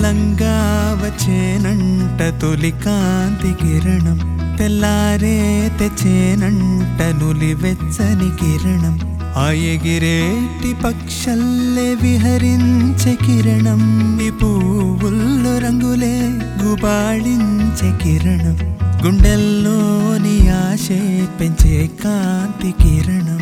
మెల్లంగా వచ్చేనంట తొలి కాంతి కిరణం తెల్లారే తెచ్చేనంట నులి వెచ్చని కిరణం ఆ ఎగిరేటి పక్షల్లే విహరించే కిరణం ఈ పువ్వుల్లో రంగులే గుబాళించే కిరణం గుండెల్లోని ఆశే పెంచే కాంతి కిరణం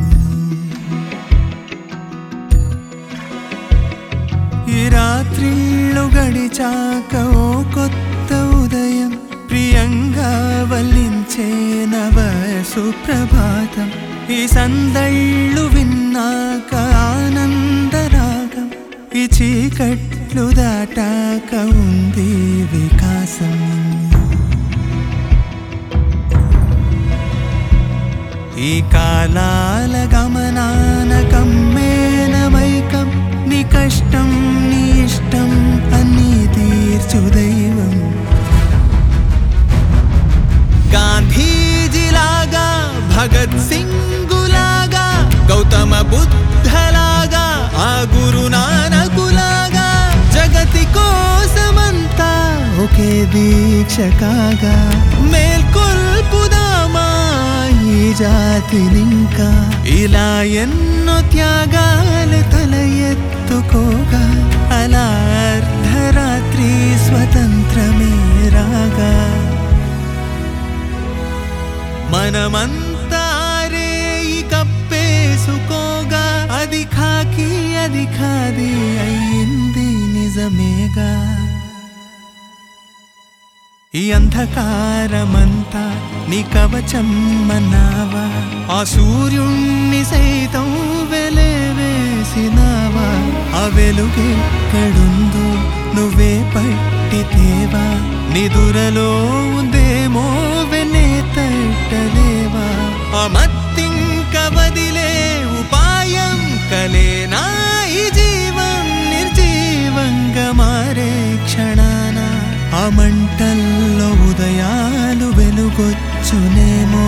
ఈ రాత్రిళ్ళు గడిచాక ఓ కొత్త ఉదయం ప్రియంగా వల్లించే నవ సుప్రభాతం ఈ సందళ్ళు విన్నాక ఆనందరాగం ఈ చీకట్లు దాటాక ఉంది వికాసం ఈ కాలాల గమనాన కమ్మేన మైకం నీ కష్టం నీ ఇష్టం అన్నీ తీర్చు దైవం గాంధీజీలాగా భగత్ సింగులాగా గౌతమ బుద్ధలాగా ఆ గురునానకులాగా జగతి కోసమంతా ఒకే దీక్ష కాగా మేల్కొల్పుదామా ఈ జాతినింకా ఇలా ఎన్నో త్యాగాలు తల ఎత్తుకోగా అలా అర్ధరాత్రి స్వతంత్రమే రాగా మనమంతా రేయి కప్పేసుకోగా అది ఖాకి అది ఖాది అయింది నిజమేగా ఈ అంధకారమంతా నీ కవచం మన్నావా ఆ సూర్యుణ్ణి సైతం వెలవేసినావా ఆ వెలుగెక్కడుందో నువ్వే పట్టితేవా నిదురలో ఉందేమో వెనే తట్టలేవా ఆ మత్తింక వదిలే ఉపాయం కలేనా ఈ జీవం నిర్జీవంగా మారే క్షణాన ఆ మంటల్లో ఉదయాలు వెలుగొచ్చునేమో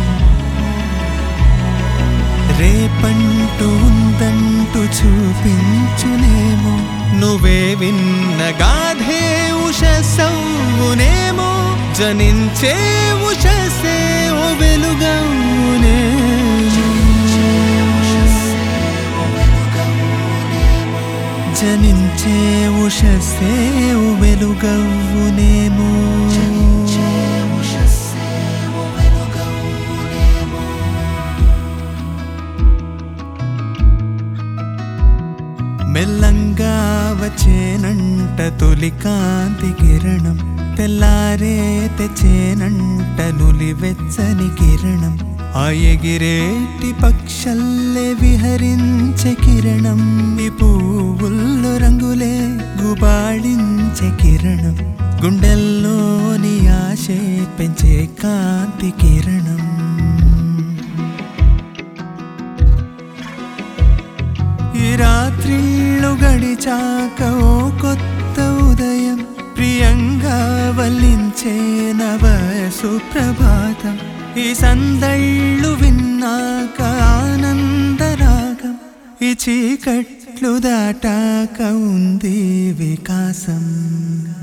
రేపంటూ ఉందంటూ చూపించునేమో నువ్వే విన్న గాధే ఉషసవునేమో జనించే ఉషసే ఓ వెలుగవునేమో జనించే ఉషసే ఓ వెలుగవునేమో మెల్లంగా వచ్చేనంట తొలి కాంతి కిరణం తెల్లారే తెచ్చేనంట నులి వెచ్చని కిరణం ఆ ఎగిరేటి పక్షల్లే విహరించే కిరణం ఈ పువ్వుల్లో రంగులే గుబాళించే కిరణం గుండెల్లోని ఆశే పెంచే కాంతి కిరణం ఈ రాత్రిళ్ళు గడిచాక ఓ కొత్త ఉదయం ప్రియంగా వల్లించే నవ సుప్రభాతం ఈ సందళ్ళు విన్నాక ఆనందరాగం ఈ చీకట్లు దాటాక ఉంది వికాసం